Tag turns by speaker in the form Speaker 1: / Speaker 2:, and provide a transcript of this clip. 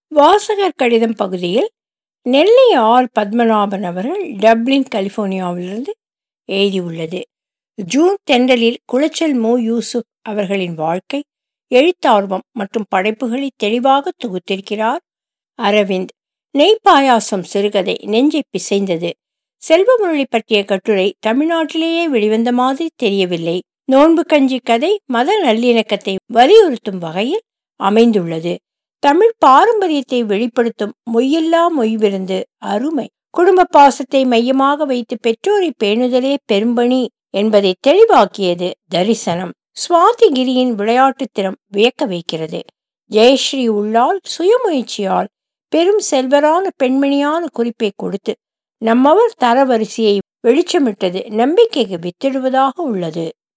Speaker 1: வாசகர் கடிதம் பகுதியில் நெல்லை ஆர் பத்மநாபன் அவர்கள் டப்ளின் கலிபோர்னியாவிலிருந்து எழுதியுள்ளது ஜூன் தென்றலில் குளச்சல் மு யூசுப் அவர்களின் வாழ்க்கை எழுத்தார்வம் மற்றும் படைப்புகளை தெளிவாக தொகுத்திருக்கிறார் அரவிந்த் நெய் பாயாசம் சிறுகதை நெஞ்சை பிசைந்தது செல்வமுரளி பற்றிய கட்டுரை தமிழ்நாட்டிலேயே வெளிவந்த மாதிரி தெரியவில்லை நோன்பு கஞ்சி கதை மத நல்லிணக்கத்தை வலியுறுத்தும் வகையில் அமைந்துள்ளது தமிழ் பாரம்பரியத்தை வெளிப்படுத்தும் மொய்யில்லா மொய்விருந்து அருமை குடும்ப பாசத்தை மையமாக வைத்து பெற்றோரை பேணுதலே பெரும்பணி என்பதை தெளிவாக்கியது தரிசனம் சுவாதிகிரியின் விளையாட்டு திறம் வியக்க வைக்கிறது ஜெயஸ்ரீ உள்ளால் சுயமுயற்சியால் பெரும் செல்வரான பெண்மணியான குறிப்பை கொடுத்து நம்மவர் தரவரிசையை வெளிச்சமிட்டது நம்பிக்கைக்கு வித்திடுவதாக உள்ளது